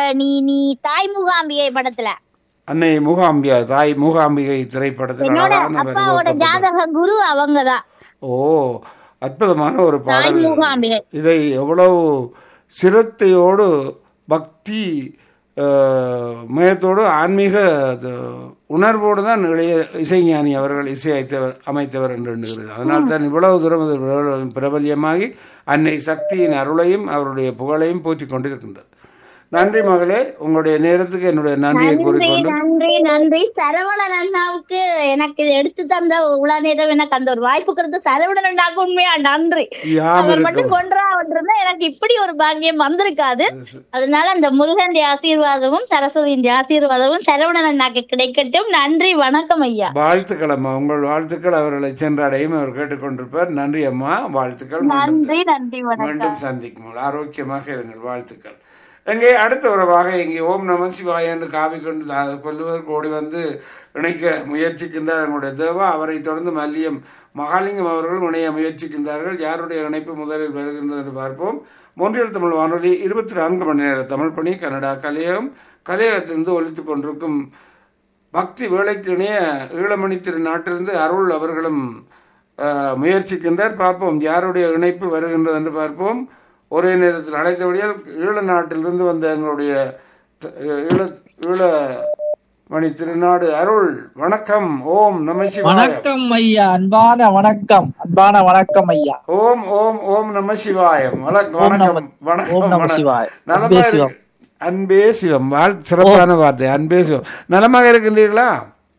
நீ நீ தாய் மூகாம்பிகை படத்துல அன்னை மூகாம்பியா தாய் மூகாம்பிகை திரைப்படத்தில் என்னோட அழகான வரி அப்பாவோட வகுக்கப்பட்டது. ஜாதக குரு அவங்கதான் ஓ அற்புதமான ஒரு தாய் பாடல் மூகாம்பிகை இதை எவ்வளவு சிரத்தையோடு பக்தி அஹ், மயத்தோடு ஆன்மீக அது, உணர்வோடு தான் இளைய இசைஞானி அவர்கள் இசையமைத்தவர் அமைத்தவர் என்று எண்ணுகிறது அதனால் தான் இவ்வளவு தூரம் அது பிரபல- பிரபல்யமாகி அன்னை சக்தியின் அருளையும் அவருடைய புகழையும் போற்றிக் கொண்டிருக்கின்றது நன்றி மகளே உங்களுடைய நேரத்துக்கு என்னுடைய நன்றியை நன்றி கூறிக்கொண்டு நன்றி நன்றி சரவணன் அண்ணாவுக்கு எனக்கு இது எடுத்து தந்த உலா நேரம் எனக்கு அந்த ஒரு வாய்ப்பு கொடுத்த சரவணன் அண்ணாவுக்கு உண்மையா நன்றி யாம் அவர் மட்டும் இருக்கும் கொன்றா வந்திருந்தா எனக்கு இப்படி ஒரு பாக்கியம் வந்திருக்காது அதனால அந்த முருகன் ஆசீர்வாதமும் சரஸ்வதியின் ஆசீர்வாதமும் சரவணன் அண்ணாக்கு கிடைக்கட்டும் நன்றி வணக்கம் ஐயா வாழ்த்துக்கள் அம்மா உங்கள் வாழ்த்துக்கள் அவர்களை சென்றடையும் அவர் கேட்டுக்கொண்டிருப்பார் நன்றி அம்மா வாழ்த்துக்கள் மீண்டும் நன்றி நன்றி வணக்கம் மீண்டும் சந்திக்கும் ஆரோக்கியமாக இருங்கள் வாழ்த்துக்கள் எங்கே அடுத்த உறவாக இங்கே ஓம் நம சிவாய என்று காவி கொண்டு தா- கொல்லுவதற்கு ஓடி வந்து இணைக்க முயற்சிக்கின்றார் எங்களுடைய தேவா அவரை தொடர்ந்து மல்லியம் மகாலிங்கம் அவர்களும் இணைய முயற்சிக்கின்றார்கள் யாருடைய இணைப்பு முதலில் வருகின்றது என்று பார்ப்போம் மொன்றியல் தமிழ் வானொலி இருபத்தி நான்கு மணி நேர தமிழ் பணி கனடா கலையகம் கலையகத்திலிருந்து ஒலித்துக் கொண்டிருக்கும் பக்தி வேலைக்கு இணைய ஈழமணி திருநாட்டிலிருந்து அருள் அவர்களும் அஹ், முயற்சிக்கின்றார் பார்ப்போம் யாருடைய இணைப்பு வருகின்றது என்று பார்ப்போம் ஒரே நேரத்தில் அழைத்தபடியால் ஈழ நாட்டிலிருந்து வந்த எங்களுடைய த- ஈழ ஈழ மணி திருநாடு அருள் வணக்கம் ஓம் நம சிவாய வணக்கம் ஐயா அன்பான வணக்கம் அன்பான வணக்கம் ஐயா ஓம் ஓம் ஓம் நம சிவாயம் வணக்கம் ஓம் நம- வணக்கம் வணக்கம் ஓம் நம வணக்கம். சிவாய. நலமா அன்பே இருக்கு- சிவம். அன்பே சிவம் வாழ் சிறப்பான வார்த்தை அன்பே சிவம் நலமாக இருக்கின்றீர்களா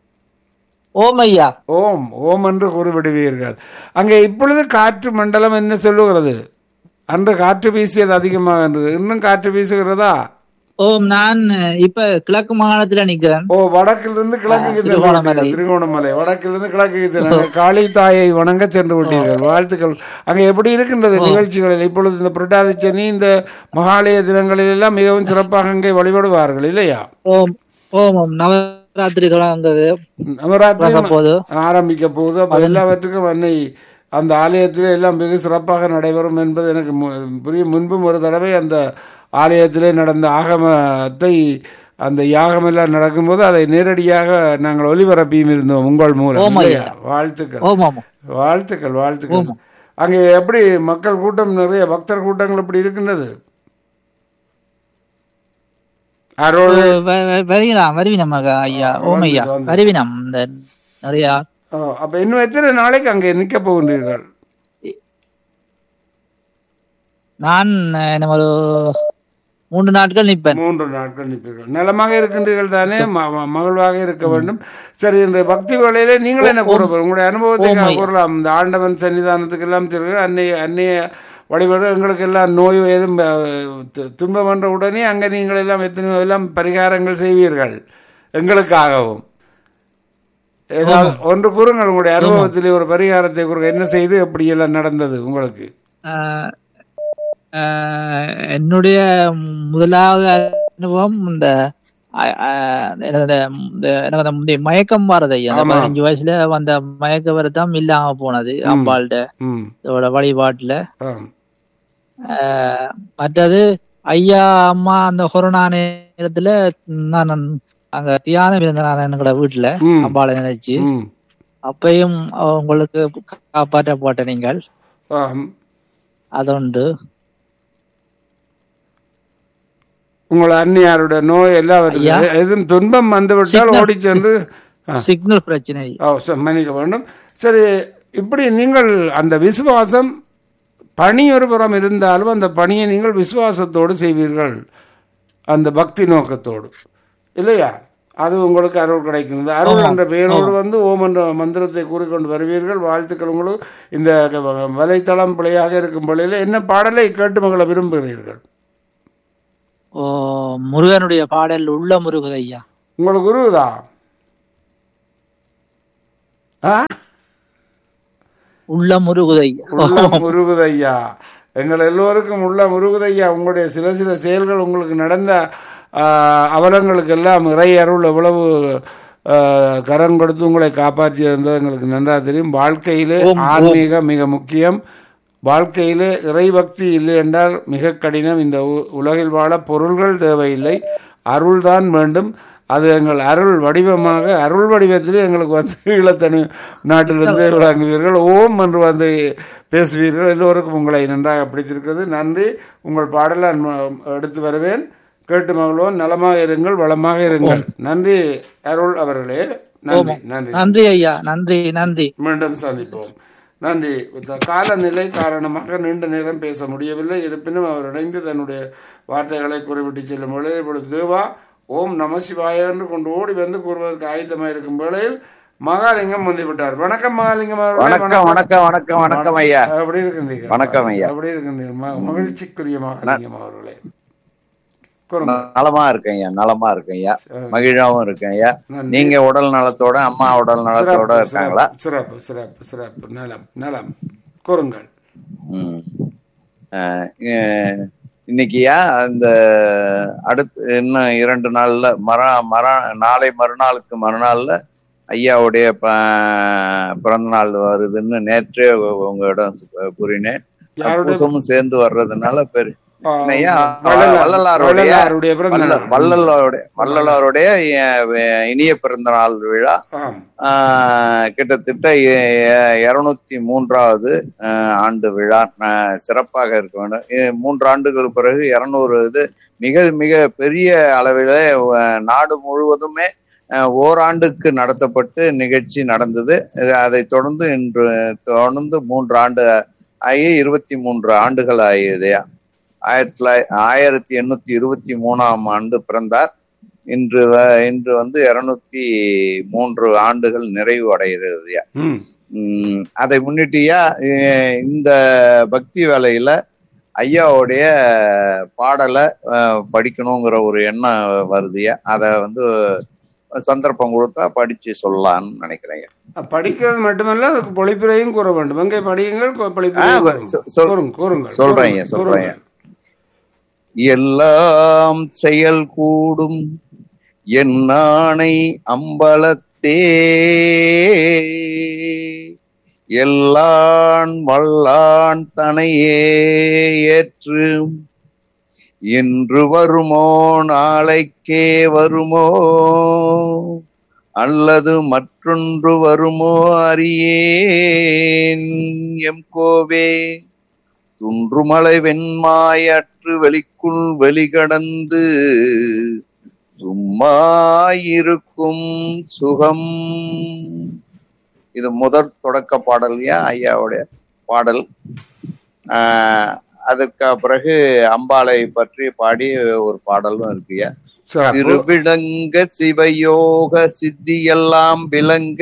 ஓம் ஐயா ஓம் ஓம் என்று கூறிவிடுவீர்கள் அங்கே இப்பொழுது காற்று மண்டலம் என்ன சொல்லுகிறது அன்று காற்று வீசியது அதிகமாக இருந்தது இன்னும் காற்று வீசுகிறதா ஓம் நான் இப்ப கிழக்கு மாகாணத்துல நிக்கிறேன் ஓ வடக்கிலிருந்து கிழக்குக்கு சென்று திருகோணமலை. விட்டீர்கள். திருகோணமலை வடக்கிலிருந்து கிழக்குக்கு சென்று காளி தாயை வணங்க சென்று விட்டீர்கள் வாழ்த்துக்கள் அங்கே எப்படி இருக்கின்றது நிகழ்ச்சிகளில் இப்பொழுது இந்த புரட்டாதி சனி இந்த மகாலய தினங்களில் எல்லாம் மிகவும் சிறப்பாக அங்கே வழிபடுவார்கள் இல்லையா ஓம் ஓம் ஓம் நவராத்திரி தொடங்குது நவராத்திரி தொடங்க போது ஆரம்பிக்க போகுது அப்ப எல்லாவற்றுக்கும் அன்னை அந்த ஆலயத்திலே எல்லாம் வெகு சிறப்பாக நடைபெறும் என்பது எனக்கு மு- புரியும் முன்பும் ஒரு தடவை அந்த ஆலயத்திலே நடந்த ஆகமத்தை அந்த யாகம் எல்லாம் நடக்கும்போது அதை நேரடியாக நாங்கள் ஒலிபரப்பியும் இருந்தோம் உங்கள் மூலம் ஓம் இல்லையா? வாழ்த்துக்கள் ஓம் ஓம் வாழ்த்துக்கள் வாழ்த்துக்கள் அங்கே எப்படி மக்கள் கூட்டம் நிறைய பக்தர் கூட்டங்கள் எப்படி இருக்கின்றது அருள் வ- வ- வருகிறோம் வருவினம் மக ஐயா ஓம் ஐயா வந்து. வருவினம் இந்த நிறைய ஓ, அப்ப இன்னும் எத்தனை நாளைக்கு அங்கே நிற்க போகின்றீர்கள் நான் என்ன ஒரு மூன்று நாட்கள் நிற்பேன் மூன்று நாட்கள் நிற்பீர்கள் நலமாக இருக்கின்றீர்கள் தானே ம- ம- மகிழ்வாக இருக்க வேண்டும் சரி இந்த பக்தி வேளையிலே நீங்கள் என்ன கூற போறீங்க? உங்களுடைய அனுபவத்தை கூறலாம் இந்த ஆண்டவன் சன்னிதானத்துக்கு எல்லாம் சென்று அன்னைய அன்னைய வழிபாடு எங்களுக்கு எல்லாம் நோய் ஏதும் அஹ், து- துன்பம் என்ற உடனே அங்கே நீங்கள் எல்லாம் எத்தனையோ எல்லாம் பரிகாரங்கள் செய்வீர்கள் எங்களுக்காகவும் ஏதாவது ஒன்று கூறுங்கள் உங்களுடைய அனுபவத்திலே ஒரு பரிகாரத்தை கூறுங்க என்ன செய்து எப்படி எல்லாம் நடந்தது உங்களுக்கு ஆஹ் ஆஹ் என்னுடைய முதலாவது அனுபவம் இந்த ஆஹ் ஆஹ் எனக்கு அந்த இந்த எனக்கு அந்த முந்தைய மயக்கம் வரது ஐயா அந்த ஆமா. பதினஞ்சு வயசுல வந்த மயக்க வரத்தம் இல்லாம போனது அம்பாள்கிட்ட ம் இதோட வழிபாட்டுல ஆம் ஆஹ் மற்றது ஐயா அம்மா அந்த கொரோனா நேரத்துல நான் அங்க தியானம் இருந்தேன் நான் எங்களோட வீட்டுல ம். அம்பாளை நினைச்சு ம் அப்பயும் உங்களுக்கு காப்பாற்றப்பட்ட நீங்கள் ஆம் அதுண்டு உங்கள் அந்நியாருடைய நோய் எல்லாவற்றையும் எதுவும் துன்பம் வந்துவிட்டால் ஓடி சென்று ஆ, சிக்னல் பிரச்சனை ஓ ச- மன்னிக்க வேண்டும் சரி இப்படி நீங்கள் அந்த விசுவாசம் பணி ஒரு புறம் இருந்தாலும் அந்த பணியை நீங்கள் விசுவாசத்தோடு செய்வீர்கள் அந்த பக்தி நோக்கத்தோடு இல்லையா அது உங்களுக்கு அருள் கிடைக்கிறது அருள் என்ற பெயரோடு வந்து ஓம் என்ற மந்திரத்தை கூறிக்கொண்டு வருவீர்கள் வாழ்த்துக்கள் உங்களுக்கு இந்த வலைத்தளம் பிழையாக இருக்கும் பொழுதில் என்ன பாடலை கேட்டு மகளை விரும்புகிறீர்கள் ஓ முருகனுடைய பாடல் உள்ள முருகன் ஐயா உங்களுக்கு உருவுதா ஆ உள்ள முருகுதை உள்ளம் முருகுதையா எங்கள் எல்லோருக்கும் உள்ள முருகுதையா உங்களுடைய சில சில செயல்கள் உங்களுக்கு நடந்த ஆ, அவலங்களுக்கு எல்லாம் இறை அருள் எவ்வளவு ஆ, கரம் கொடுத்து உங்களை காப்பாற்றி இருந்தது எங்களுக்கு நன்றாக தெரியும் வாழ்க்கையிலே ஆன்மீகம் மிக முக்கியம் வாழ்க்கையிலே இறைபக்தி இல்லை என்றால் மிக கடினம் இந்த உ- உலகில் வாழ பொருள்கள் தேவையில்லை அருள்தான் வேண்டும் அது எங்கள் அருள் வடிவமாக அருள் வடிவத்திலே எங்களுக்கு வந்து ஈழத்தனி நாட்டிலிருந்து விளங்குவீர்கள் ஓம் என்று வந்து பேசுவீர்கள் எல்லோருக்கும் உங்களை நன்றாக பிடித்திருக்கிறது நன்றி உங்கள் பாடலை நான் எடுத்து வருவேன் கேட்டு மகிழ்வோம் நலமாக இருங்கள் வளமாக இருங்கள் நன்றி அருள் அவர்களே நன்றி நன்றி நன்றி ஐயா நன்றி நன்றி மீண்டும் சந்திப்போம் நன்றி இந்த காலநிலை காரணமாக நீண்ட நேரம் பேச முடியவில்லை இருப்பினும் அவர் இணைந்து தன்னுடைய வார்த்தைகளை குறிப்பிட்டு செல்லும் வேளையில் இப்பொழுது தேவா ஓம் நம சிவாய என்று கொண்டு ஓடி வந்து கூறுவதற்கு ஆயத்தமாக இருக்கும் வேளையில் மகாலிங்கம் வந்து விட்டார் வணக்கம் மகாலிங்கம் அவர்களே, வணக்கம் வணக்கம் வணக்கம் வணக்கம் ஐயா எப்படி இருக்கின்றீர்கள் வணக்கம் ஐயா. எப்படி இருக்கின்றீர்கள் ம- மகிழ்ச்சிக்குரிய மகாலிங்கம் அவர்களே கூறுங்க நலமா இருக்கேன் ஐயா நலமா இருக்கேன் ஐயா மகிழாவும் இருக்கேன் ஐயா நன்றி. நீங்க உடல் நலத்தோட அம்மா உடல் நலத்தோட சிறப்பு, இருக்காங்களா சிறப்பு சிறப்பு சிறப்பு நலம் நலம் கூறுங்கள் ம். அஹ், அஹ், இன்னைக்குயா இந்த அடுத்து இன்னும் இரண்டு நாள்ல மர மர நாளை மறுநாளுக்கு மறுநாள்ல ஐயாவுடைய ப- பிறந்த நாள் வருதுன்னு நேற்றே உ- உங்களிடம் சு- கூறினேன் யாருடைய பூசமும் சேர்ந்து வர்றதுனால பெரு ஆ, ஐயா, வள்ளலார். வள்ளலாருடைய- வள்ளலாருடைய பிறந்த வல்ல- நாள். வள்ளலாருடைய வள்ளலாருடைய அஹ், வே- இனிய பிறந்த நாள் விழா ஆம் ஆஹ், கிட்டத்தட்ட இருநூத்தி மூன்றாவது ஆஹ், ஆண்டு விழா ஆஹ், சிறப்பாக இருக்க வேண்டும் இ- மூன்று ஆண்டுகளுக்கு பிறகு இருநூறு இது மிக மிக பெரிய அளவில் நாடு முழுவதுமே ஆஹ், ஓராண்டுக்கு நடத்தப்பட்டு நிகழ்ச்சி நடந்தது இது- அதைத் தொடர்ந்து இன்று தொடர்ந்து மூன்று ஆண்டு ஆகி இருபத்தி மூன்று ஆண்டுகள் ஆகியது ஆயிரத்தி தொள்ளாயிரத்தி ஆயிரத்தி எண்ணூத்தி இருபத்தி மூணாம் ஆண்டு பிறந்தார் இன்று வ- இன்று வந்து இருநூத்தி மூன்று ஆண்டுகள் நிறைவு அடைகிறது ம் உம் அதை முன்னிட்டியா அஹ் இந்த பக்தி வேலையில ஐயாவுடைய பாடலை அஹ், படிக்கணுங்கிற ஒரு எண்ணம் வருதுயா அதை வந்து சந்தர்ப்பம் கொடுத்தா படிச்சு சொல்லலாம்னு நினைக்கிறேன் படிக்கிறது மட்டுமல்ல அதுக்கு பொழிப்புரையும் கூற வேண்டும் எங்கே படியுங்கள் கொ- ஆ, பொழிப்புரையும் சொ- சொல்- கூறுங்கள் கூறுங்கள் சொல்றேன், கூறுங்கள், சொல்றேன். கூறுங்கள். எல்லாம் செயல் கூடும் என்னானை அம்பலத்தே எல்லான் வல்லான் தனையே ஏற்று இன்று வருமோ நாளைக்கே வருமோ அல்லது மற்றொன்று வருமோ அறியேன் எம் கோவே துன்றுமலை வெண்மாயற்று வெளிக்குள் வெளிகடந்து சும்மாயிருக்கும் சுகம் இது முதற் தொடக்க பாடல்யா ஐயாவுடைய பாடல் ஆஹ் அதற்கு பிறகு அம்பாளை பற்றி பாடி ஒரு பாடலும் இருக்குயா சிறப்பு. திருவிளங்க சிவயோக சித்தியெல்லாம் விளங்க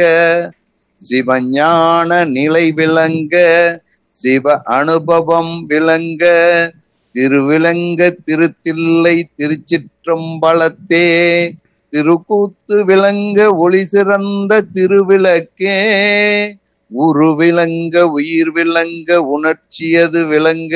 சிவஞான நிலை விளங்க சிவ அனுபவம் விளங்க திருவிளங்க திருத்தில்லை திருச்சிற்றம்பலத்தே திருக்கூத்து விளங்க ஒளி சிறந்த திருவிளக்கே உரு விளங்க உயிர் விளங்க உணர்ச்சியது விளங்க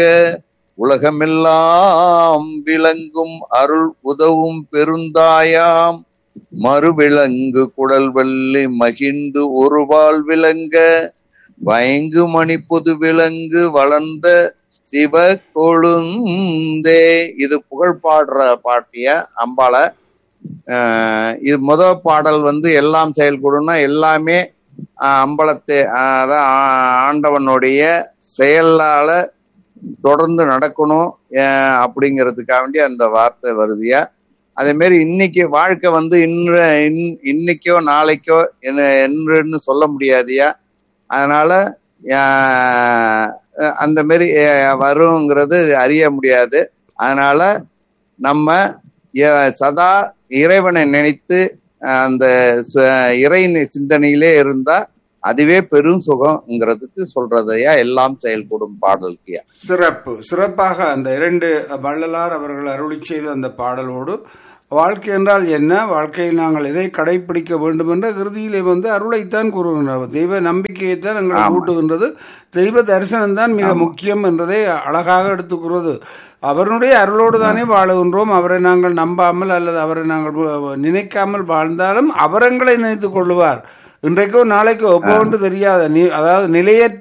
உலகமெல்லாம் விளங்கும் அருள் உதவும் பெருந்தாயாம் மறுவிலங்கு குடல் வள்ளி மகிழ்ந்து ஒருவாள் விளங்க வயங்கு மணி பொது விலங்கு வளர்ந்த சிவ கொழுந்தே இது புகழ் பாடுற பாட்டிய அம்பாள ஆஹ் இது முத பாடல் வந்து எல்லாம் செயல்கூடும்னா எல்லாமே ஆஹ் அம்பலத்தை ஆஹ் அதான் ஆ- ஆண்டவனுடைய செயலால தொடர்ந்து நடக்கணும் ஆஹ் அப்படிங்கிறதுக்காக வேண்டி அந்த வார்த்தை வருதுயா அதே மாதிரி இன்னைக்கு வாழ்க்கை வந்து இன்று இன்- இன்னைக்கோ நாளைக்கோ என்ன என்றுன்னு சொல்ல முடியாதுயா அதனால ஆஹ் அந்த மாதிரி ஆஹ் வருங்கிறது அறிய முடியாது அதனால நம்ம எ- சதா இறைவனை நினைத்து ஆஹ் அந்த சு- இறை சிந்தனையிலே இருந்தா அதுவே பெரும் சுகம்ங்கிறதுக்கு சொல்றதையா எல்லாம் செயல்கூடும் பாடலுக்குயா சிறப்பு சிறப்பாக அந்த இரண்டு வள்ளலார் அவர்கள் அருளி செய்த அந்த பாடலோடு வாழ்க்கை என்றால் என்ன வாழ்க்கையில் நாங்கள் எதை கடைபிடிக்க வேண்டும் என்ற இறுதியிலே வந்து அருளைத்தான் கூறுகின்றனர் தெய்வ நம்பிக்கையைத்தான் எங்களை ஊட்டுகின்றது தெய்வ தரிசனம் தான் மிக முக்கியம் என்றதை அழகாக எடுத்துக்கிறது அவருடைய அருளோடு தானே வாழுகின்றோம் அவரை நாங்கள் நம்பாமல் அல்லது அவரை நாங்கள் வ- நினைக்காமல் வாழ்ந்தாலும் அவர் எங்களை நினைத்துக் கொள்ளுவார் இன்றைக்கோ நாளைக்கோ எப்போ ஒன்று தெரியாத நீ அதாவது நிலையற்ற